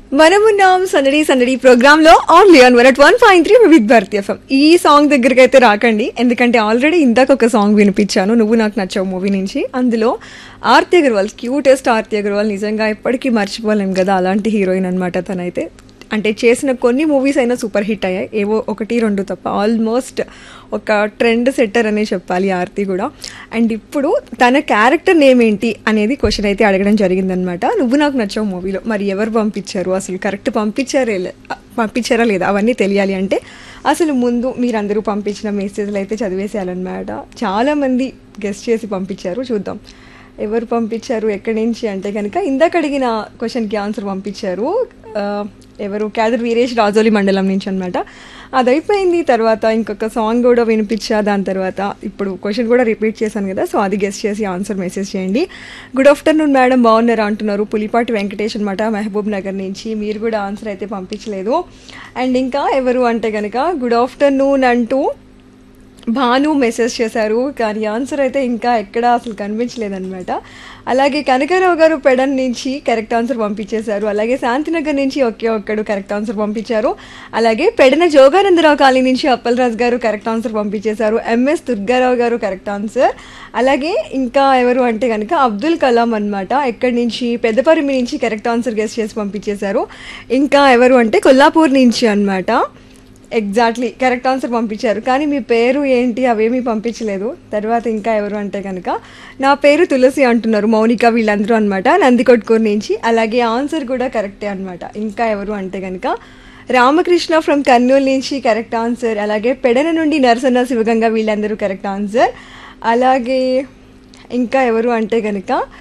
మనమున్నాం సందడి సందడి ప్రోగ్రామ్ లో only on one at one point three with Bharati FM ఈ సాంగ్ దగ్గరికి అయితే రాకండి ఎందుకంటే ఆల్రెడీ ఇందాక ఒక సాంగ్ వినిపించాను నువ్వు నాకు నచ్చావు మూవీ నుంచి అందులో ఆర్తి అగర్వాల్ క్యూటెస్ట్ ఆర్తి అగర్వాల్ నిజంగా ఎప్పటికీ మర్చిపోలేం కదా అలాంటి హీరోయిన్ అనమాట తనైతే అంటే చేసిన కొన్ని మూవీస్ అయినా సూపర్ హిట్ అయ్యాయి ఏవో ఒకటి రెండు తప్ప ఆల్మోస్ట్ ఒక ట్రెండ్ సెట్టర్ అనే చెప్పాలి ఆర్తి కూడా అండ్ ఇప్పుడు తన క్యారెక్టర్ నేమ్ ఏంటి అనేది క్వశ్చన్ అయితే అడగడం జరిగిందనమాట నువ్వు నాకు నచ్చావు మూవీలో మరి ఎవరు పంపించారు అసలు కరెక్ట్ పంపించారే లే- పంపించారా లేదా అవన్నీ తెలియాలి అంటే అసలు ముందు మీరందరూ పంపించిన మెసేజ్లు అయితే చదివేసేయాలన్నమాట చాలామంది గెస్ట్ చేసి పంపించారు చూద్దాం ఎవరు పంపించారు ఎక్కడి నుంచి అంటే కనుక ఇందాక అడిగిన క్వశ్చన్కి ఆన్సర్ పంపించారు ఆ, ఎవరు క్యాదర్ వీరేష్ రాజోలి మండలం నుంచి అనమాట అది అయిపోయింది తర్వాత ఇంకొక సాంగ్ కూడా వినిపించా దాని తర్వాత ఇప్పుడు క్వశ్చన్ కూడా రిపీట్ చేశాను కదా సో అది గెస్ట్ చేసి ఆన్సర్ మెసేజ్ చేయండి గుడ్ ఆఫ్టర్నూన్ మేడం బాగున్నారా అంటున్నారు పులిపాటి వెంకటేష్ అనమాట మహబూబ్ నగర్ నుంచి మీరు కూడా ఆన్సర్ అయితే పంపించలేదు అండ్ ఇంకా ఎవరు అంటే కనుక గుడ్ ఆఫ్టర్నూన్ అంటూ భాను మెసేజ్ చేశారు కానీ ఆన్సర్ అయితే ఇంకా ఎక్కడ అసలు కనిపించలేదన్నమాట అలాగే కనకరావు గారు పెడన్ నుంచి కరెక్ట్ ఆన్సర్ పంపించేశారు అలాగే శాంతినగర్ నుంచి ఒకే ఒక్కడు కరెక్ట్ ఆన్సర్ పంపించారు అలాగే పెడన జోగానందరావు కాలనీ నుంచి అప్పలరాజు గారు కరెక్ట్ ఆన్సర్ పంపించేశారు ఎంఎస్ దుర్గారావు గారు కరెక్ట్ ఆన్సర్ అలాగే ఇంకా ఎవరు అంటే కనుక అబ్దుల్ కలాం అన్నమాట ఎక్కడి నుంచి పెద్దపరిమి నుంచి కరెక్ట్ ఆన్సర్ గెస్ట్ చేసి పంపించేశారు ఇంకా ఎవరు అంటే కొల్లాపూర్ నుంచి అన్నమాట ఎగ్జాక్ట్లీ కరెక్ట్ ఆన్సర్ పంపించారు కానీ మీ పేరు ఏంటి అవేమీ పంపించలేదు తర్వాత ఇంకా ఎవరు అంటే కనుక నా పేరు తులసి అంటున్నారు మౌనిక వీళ్ళందరూ అనమాట నందికొట్కూరు నుంచి అలాగే ఆన్సర్ కూడా కరెక్టే అనమాట ఇంకా ఎవరు అంటే కనుక రామకృష్ణ ఫ్రమ్ కర్నూలు నుంచి కరెక్ట్ ఆన్సర్ అలాగే పెడన నుండి నరసన్న శివగంగా వీళ్ళందరూ కరెక్ట్ ఆన్సర్ అలాగే ఇంకా ఎవరు అంటే కనుక